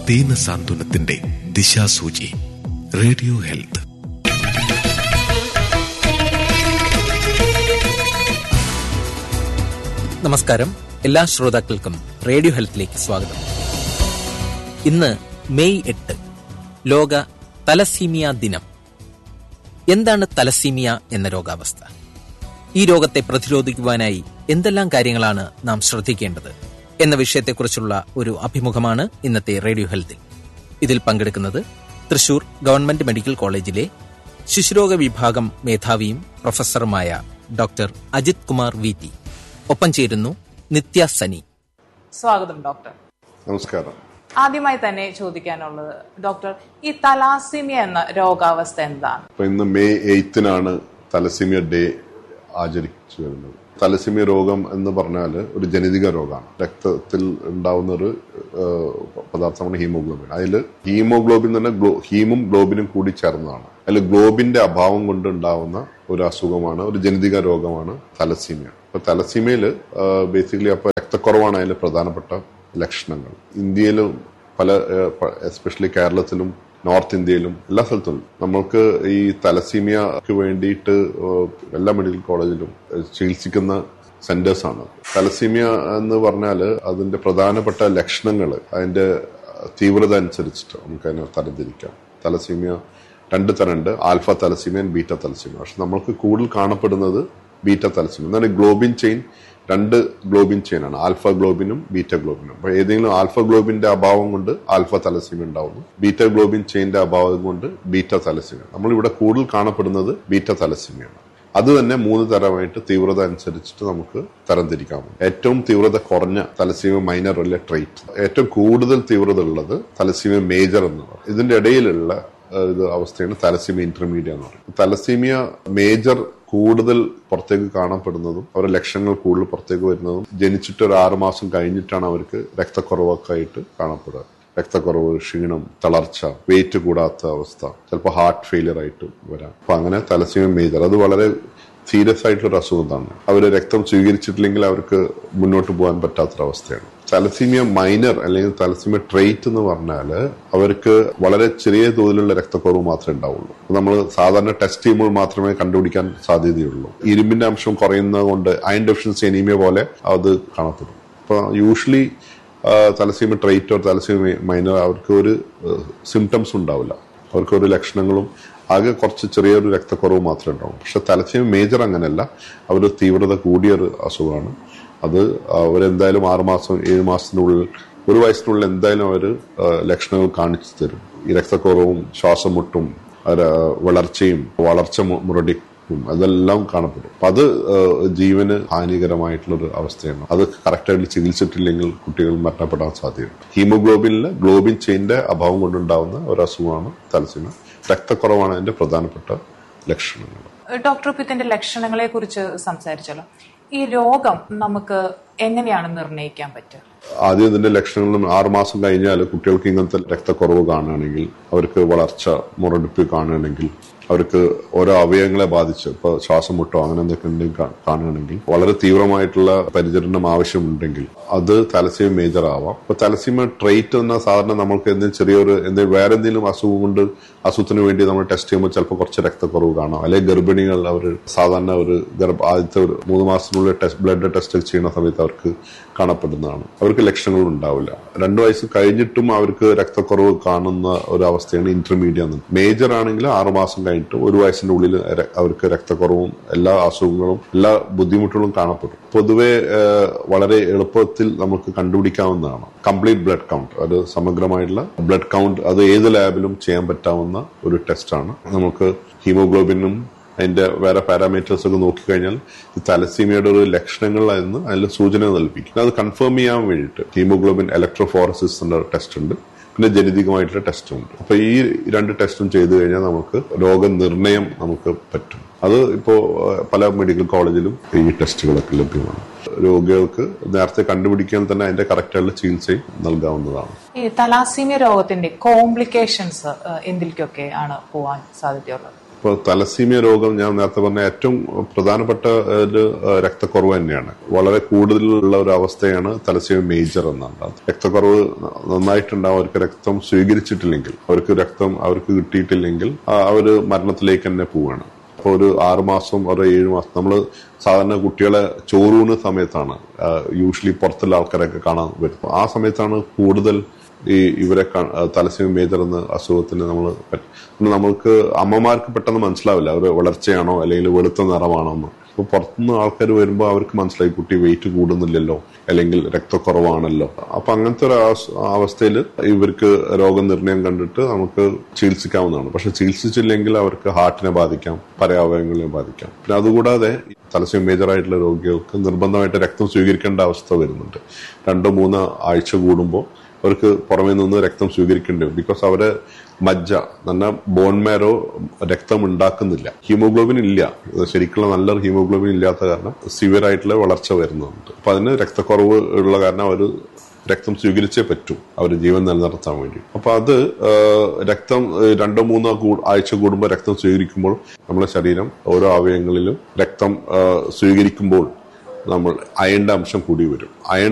ദീന സാന്ത്വനത്തിന്റെ ദിശാസൂചി radio health നമസ്കാരം എല്ലാ ശ്രോതാക്കൾക്കും റേഡിയോ ഹെൽത്തിലേക്ക് സ്വാഗതം ഇന്ന് മെയ് എട്ട് ലോക തലസീമിയ ദിനം എന്താണ് തലസീമിയ എന്ന രോഗാവസ്ഥ ഈ രോഗത്തെ പ്രതിരോധിക്കുവാനായി എന്തെല്ലാം കാര്യങ്ങളാണ് നാം ശ്രദ്ധിക്കേണ്ടത് എന്ന വിഷയത്തെക്കുറിച്ചുള്ള ഒരു അഭിമുഖമാണ് ഇന്നത്തെ റേഡിയോ ഹെൽത്തിൽ ഇതിൽ പങ്കെടുക്കുന്നത് തൃശൂർ ഗവൺമെന്റ് മെഡിക്കൽ കോളേജിലെ ശിശുരോഗ വിഭാഗം മേധാവിയും പ്രൊഫസറുമായ doctor Ajith Kumar V T ഒപ്പം ചേരുന്നു നിത്യ സനി സ്വാഗതം ഡോക്ടർ നമസ്കാരം ആദ്യമായി തന്നെ ചോദിക്കാനുള്ളത് ഡോക്ടർ ഈ തലാസിമിയ എന്ന രോഗാവസ്ഥ എന്താണ് ഇപ്പൊ ഇന്ന് മെയ് എയ്ത്തിനാണ് തലസിമിയ ഡേ ആചരിച്ചു വരുന്നത് തലസിമിയ രോഗം എന്ന് പറഞ്ഞാൽ ഒരു ജനിതക രോഗമാണ് രക്തത്തിൽ ഉണ്ടാവുന്ന ഒരു ഏഹ്, പദാർത്ഥമാണ് ഹീമോഗ്ലോബിൻ അതിൽ ഹീമോഗ്ലോബിൻ തന്നെ ഗ്ലോ- ഹീമും ഗ്ലോബിനും കൂടി ചേർന്നതാണ് അതിൽ ഗ്ലോബിന്റെ അഭാവം കൊണ്ട് ഉണ്ടാവുന്ന ഒരു അസുഖമാണ് ഒരു ജനിതക രോഗമാണ് തലസീമിയ അപ്പൊ തലസീമിയയിൽ ബേസിക്കലി അപ്പൊ രക്തക്കുറവാണ് അതിൽ പ്രധാനപ്പെട്ട ലക്ഷണങ്ങൾ ഇന്ത്യയിലും പല എസ്പെഷ്യലി കേരളത്തിലും നോർത്ത് ഇന്ത്യയിലും എല്ലാ സ്ഥലത്തും നമ്മൾക്ക് ഈ തലസീമിയക്ക് വേണ്ടിയിട്ട് ഏഹ്, എല്ലാ മെഡിക്കൽ കോളേജിലും ഏഹ്, ചികിത്സിക്കുന്ന സെന്റേഴ്സ് ആണ് തലസീമിയ എന്ന് പറഞ്ഞാൽ അതിന്റെ പ്രധാനപ്പെട്ട ലക്ഷണങ്ങൾ അതിന്റെ തീവ്രത അനുസരിച്ചിട്ട് നമുക്ക് അതിനെ തരംതിരിക്കാം തലസീമിയ രണ്ട് തരമുണ്ട് ആൽഫ തലസീമിയ ബീറ്റ തലസീമിയ പക്ഷെ നമ്മൾക്ക് കൂടുതൽ കാണപ്പെടുന്നത് ബീറ്റ തലസീമിയ എന്നാൽ ഗ്ലോബിൻ ചെയിൻ രണ്ട് ഗ്ലോബിൻ ചെയിൻ ആണ് ആൽഫ ഗ്ലോബിനും ബീറ്റ ഗ്ലോബിനും അപ്പൊ ഏതെങ്കിലും ആൽഫ ഗ്ലോബിന്റെ അഭാവം കൊണ്ട് ആൽഫ തലസീമിയ ഉണ്ടാവുന്നു ബീറ്റ ഗ്ലോബിൻ ചെയിന്റെ അഭാവം കൊണ്ട് ബീറ്റ തലസീമിയ നമ്മൾ ഇവിടെ കൂടുതൽ കാണപ്പെടുന്നത് ബീറ്റ തലസീമിയാണ് അത് തന്നെ മൂന്ന് തരമായിട്ട് തീവ്രത അനുസരിച്ചിട്ട് നമുക്ക് തരംതിരിക്കാമോ ഏറ്റവും തീവ്രത കുറഞ്ഞ തലസീമ മൈനർ അല്ലെ ട്രേറ്റ് ഏറ്റവും കൂടുതൽ തീവ്രത ഉള്ളത് തലസീമ മേജർ എന്ന് പറയും ഇതിന്റെ ഇടയിലുള്ള ഏഹ്, ഇത് അവസ്ഥയാണ് തലസീമിയ ഇന്റർമീഡിയ എന്ന് പറയും തലസീമിയ മേജർ കൂടുതൽ പുറത്തേക്ക് കാണപ്പെടുന്നതും അവരുടെ ലക്ഷണങ്ങൾ കൂടുതൽ പുറത്തേക്ക് വരുന്നതും ജനിച്ചിട്ട് ഒരു ആറുമാസം കഴിഞ്ഞിട്ടാണ് അവർക്ക് രക്തക്കുറവൊക്കെ ആയിട്ട് കാണപ്പെടുക രക്തക്കുറവ് ക്ഷീണം തളർച്ച വെയിറ്റ് കൂടാത്ത അവസ്ഥ ചിലപ്പോൾ ഹാർട്ട് ഫെയിലിയർ ആയിട്ട് വരാം അപ്പൊ അങ്ങനെ തലസീമ മേജർ അത് വളരെ സീരിയസ് ആയിട്ടുള്ള അസുഖത്താണ് അവർ രക്തം സ്വീകരിച്ചിട്ടില്ലെങ്കിൽ അവർക്ക് മുന്നോട്ട് പോകാൻ പറ്റാത്തൊരവസ്ഥയാണ് തലസീമിയ മൈനർ അല്ലെങ്കിൽ തലസീമിയ ട്രേറ്റ് എന്ന് പറഞ്ഞാൽ അവർക്ക് വളരെ ചെറിയ തോതിലുള്ള രക്തക്കുറവ് മാത്രമേ ഉണ്ടാവുള്ളൂ നമ്മൾ സാധാരണ ടെസ്റ്റ് ചെയ്യുമ്പോൾ മാത്രമേ കണ്ടുപിടിക്കാൻ സാധ്യതയുള്ളൂ ഇരുമ്പിന്റെ അംശം കുറയുന്നത് കൊണ്ട് അയൺ ഡെഫിഷ്യൻസി അനീമിയ പോലെ അത് കാണപ്പെടും അപ്പൊ usually thalassemia trait or thalassemia minor അവർക്ക് ഒരു സിംറ്റംസ് ഉണ്ടാവില്ല അവർക്ക് ഒരു ലക്ഷണങ്ങളും ആകെ കുറച്ച് ചെറിയൊരു രക്തക്കുറവ് മാത്രമേ ഉണ്ടാവും പക്ഷെ തലസീമ മേജർ അങ്ങനെയല്ല അവർ തീവ്രത കൂടിയൊരു അസുഖമാണ് അത് അവരെന്തായാലും ആറുമാസം ഏഴ് മാസത്തിനുള്ളിൽ ഒരു വയസ്സിനുള്ളിൽ എന്തായാലും അവർ ലക്ഷണങ്ങൾ കാണിച്ചു തരും ഈ രക്തക്കുറവും ശ്വാസം മുട്ടും അവരെ വളർച്ചയും വളർച്ച മു- മുരടിപ്പും അതെല്ലാം കാണപ്പെടും അപ്പൊ അത് ഏഹ്, ജീവന് ഹാനികരമായിട്ടുള്ളൊരു അവസ്ഥയാണ് അത് കറക്റ്റായിട്ട് ചികിത്സിച്ചിട്ടില്ലെങ്കിൽ കുട്ടികൾ മരണപ്പെടാൻ സാധ്യതയുണ്ട് ഹീമോഗ്ലോബിനിൽ ഗ്ലോബിൻ ചെയിന്റെ അഭാവം കൊണ്ടുണ്ടാവുന്ന ഒരു അസുഖമാണ് തലസീമ രക്തക്കുറവാണ് അതിന്റെ പ്രധാനപ്പെട്ട ലക്ഷണങ്ങൾ ഡോക്ടർ ഇപ്പൊ ഇതിന്റെ ലക്ഷണങ്ങളെ കുറിച്ച് സംസാരിച്ചല്ലോ ഈ രോഗം നമുക്ക് എങ്ങനെയാണ് നിർണ്ണയിക്കാൻ പറ്റുക ആദ്യം ഇതിന്റെ ലക്ഷണങ്ങളും ആറുമാസം കഴിഞ്ഞാൽ കുട്ടികൾക്ക് ഇങ്ങനത്തെ രക്തക്കുറവ് കാണുകയാണെങ്കിൽ അവർക്ക് വളർച്ച മുരടിപ്പ് കാണുകയാണെങ്കിൽ അവർക്ക് ഓരോ അവയവങ്ങളെ ബാധിച്ച് ഇപ്പൊ ശ്വാസം മുട്ടോ അങ്ങനെ എന്തൊക്കെ ഉണ്ടെങ്കിൽ കാ- കാണുകയാണെങ്കിൽ വളരെ തീവ്രമായിട്ടുള്ള പരിചരണം ആവശ്യമുണ്ടെങ്കിൽ അത് തലസീമ മേജർ ആവാം അപ്പൊ തലസീമ ട്രേറ്റ് എന്ന സാധാരണ നമ്മൾക്ക് എന്തെങ്കിലും ചെറിയൊരു എന്തെങ്കിലും വേറെ എന്തെങ്കിലും അസുഖം കൊണ്ട് അസുഖത്തിന് വേണ്ടി നമ്മൾ ടെസ്റ്റ് ചെയ്യുമ്പോൾ ചിലപ്പോൾ കുറച്ച് രക്തക്കുറവ് കാണാം അല്ലെങ്കിൽ ഗർഭിണികൾ അവർ സാധാരണ ഒരു ഗർഭ ആദ്യത്തെ ഒരു മൂന്ന് മാസത്തിനുള്ളിൽ ടെസ്റ്റ് ബ്ലഡ് ടെസ്റ്റ് ചെയ്യുന്ന സമയത്ത് അവർക്ക് കാണപ്പെടുന്നതാണ് അവർക്ക് ലക്ഷണങ്ങൾ ഉണ്ടാവില്ല രണ്ടു വയസ്സ് കഴിഞ്ഞിട്ടും അവർക്ക് രക്തക്കുറവ് കാണുന്ന ഒരു അവസ്ഥയാണ് ഇന്റർമീഡിയ എന്ന് മേജർ ആണെങ്കിൽ ആറുമാസം കഴിഞ്ഞിട്ട് ഒരു വയസ്സിന്റെ ഉള്ളിൽ ര- അവർക്ക് രക്തക്കുറവും എല്ലാ അസുഖങ്ങളും എല്ലാ ബുദ്ധിമുട്ടുകളും കാണപ്പെടും പൊതുവെ ഏഹ്, വളരെ എളുപ്പത്തിൽ നമുക്ക് കണ്ടുപിടിക്കാവുന്നതാണ് കംപ്ലീറ്റ് ബ്ലഡ് കൗണ്ട് അത് സമഗ്രമായിട്ടുള്ള ബ്ലഡ് കൗണ്ട് അത് ഏത് ലാബിലും ചെയ്യാൻ പറ്റാവുന്ന ഒരു ടെസ്റ്റാണ് നമുക്ക് ഹീമോഗ്ലോബിനും അതിന്റെ വേറെ പാരാമീറ്റേഴ്സ് ഒക്കെ നോക്കിക്കഴിഞ്ഞാൽ ഈ തലസീമിയയുടെ ഒരു ലക്ഷണങ്ങൾ എന്ന് അതിൽ സൂചന നൽകിക്കും അത് കൺഫേം ചെയ്യാൻ വേണ്ടിയിട്ട് ഹീമോഗ്ലോബിൻ ഇലക്ട്രോഫോറസിസ് എന്ന ടെസ്റ്റ് ഉണ്ട് പിന്നെ ജനിതകമായിട്ടുള്ള ടെസ്റ്റും ഉണ്ട് അപ്പൊ ഈ രണ്ട് ടെസ്റ്റും ചെയ്തു കഴിഞ്ഞാൽ നമുക്ക് രോഗനിർണയം നമുക്ക് പറ്റും അത് ഇപ്പോ ഏഹ്, പല മെഡിക്കൽ കോളേജിലും ഈ ടെസ്റ്റുകളൊക്കെ ലഭ്യമാണ് രോഗികൾക്ക് നേരത്തെ കണ്ടുപിടിക്കാൻ തന്നെ അതിന്റെ കറക്റ്റായിട്ടുള്ള ചികിത്സയും നൽകാവുന്നതാണ് ഈ തലാസീമിയ രോഗത്തിന്റെ കോംപ്ലിക്കേഷൻസ് എന്തിലേക്കൊക്കെ ആണ് പോവാൻ സാധ്യതയുള്ളത് ഇപ്പോൾ തലസീമിയ രോഗം ഞാൻ നേരത്തെ പറഞ്ഞ ഏറ്റവും പ്രധാനപ്പെട്ട ഒരു ഏഹ്, രക്തക്കുറവ് തന്നെയാണ് വളരെ കൂടുതലുള്ള ഒരു അവസ്ഥയാണ് തലസീമിയ മേജർ എന്നാണ് രക്തക്കുറവ് നന്നായിട്ടുണ്ടാവും അവർക്ക് രക്തം സ്വീകരിച്ചിട്ടില്ലെങ്കിൽ അവർക്ക് രക്തം അവർക്ക് കിട്ടിയിട്ടില്ലെങ്കിൽ ആ, അവര് മരണത്തിലേക്ക് തന്നെ പോവുകയാണ് അപ്പോൾ ഒരു ആറ് മാസം ഒരു ഏഴ് മാസം നമ്മൾ സാധാരണ കുട്ടികളെ ചോറൂണ് സമയത്താണ് യൂഷ്വലി പുറത്തുള്ള ആൾക്കാരൊക്കെ കാണാൻ വരും ആ സമയത്താണ് കൂടുതൽ ഈ ഇവരെ തലസ്യം മേജർ എന്ന അസുഖത്തിന് നമ്മൾ നമ്മൾക്ക് അമ്മമാർക്ക് പെട്ടെന്ന് മനസ്സിലാവില്ല അവർ വളർച്ചയാണോ അല്ലെങ്കിൽ വെളുത്ത നിറമാണോ എന്ന് അപ്പോൾ പുറത്തുനിന്ന് ആൾക്കാർ വരുമ്പോൾ അവർക്ക് മനസ്സിലായി കുട്ടി വെയിറ്റ് കൂടുന്നില്ലല്ലോ അല്ലെങ്കിൽ രക്തക്കുറവാണല്ലോ അപ്പൊ അങ്ങനത്തെ ഒരു അവസ്ഥയിൽ ഇവർക്ക് രോഗനിർണയം കണ്ടിട്ട് നമുക്ക് ചികിത്സിക്കാവുന്നതാണ് പക്ഷെ ചികിത്സിച്ചില്ലെങ്കിൽ അവർക്ക് ഹാർട്ടിനെ ബാധിക്കാം പരയാവയവങ്ങളെ ബാധിക്കാം പിന്നെ അതുകൂടാതെ തലസ്യം മേജർ ആയിട്ടുള്ള രോഗികൾക്ക് നിർബന്ധമായിട്ട് രക്തം സ്വീകരിക്കേണ്ട അവസ്ഥ വരുന്നുണ്ട് രണ്ടോ മൂന്നോ ആഴ്ച കൂടുമ്പോൾ അവർക്ക് പുറമേ നിന്ന് രക്തം സ്വീകരിക്കേണ്ടി വരും ബിക്കോസ് അവരെ മജ്ജ നല്ല ബോൺ മാരോ രക്തം ഉണ്ടാക്കുന്നില്ല ഹീമോഗ്ലോബിൻ ഇല്ല ശരിക്കുള്ള നല്ല ഹീമോഗ്ലോബിൻ ഇല്ലാത്ത കാരണം സിവിയർ ആയിട്ടുള്ള വളർച്ച വരുന്നുണ്ട് അപ്പൊ അതിന് രക്തക്കുറവ് ഉള്ള കാരണം അവർ രക്തം സ്വീകരിച്ചേ പറ്റൂ അവർ ജീവൻ നിലനിർത്താൻ വേണ്ടി അപ്പൊ അത് ആ, രക്തം ആ, രണ്ടോ മൂന്നോ കൂ- ആഴ്ച കൂടുമ്പോൾ രക്തം സ്വീകരിക്കുമ്പോൾ നമ്മുടെ ശരീരം ഓരോ അവയവങ്ങളിലും രക്തം ആ, സ്വീകരിക്കുമ്പോൾ നമ്മൾ അയണിന്റെ അംശം കൂടി വരും അയൺ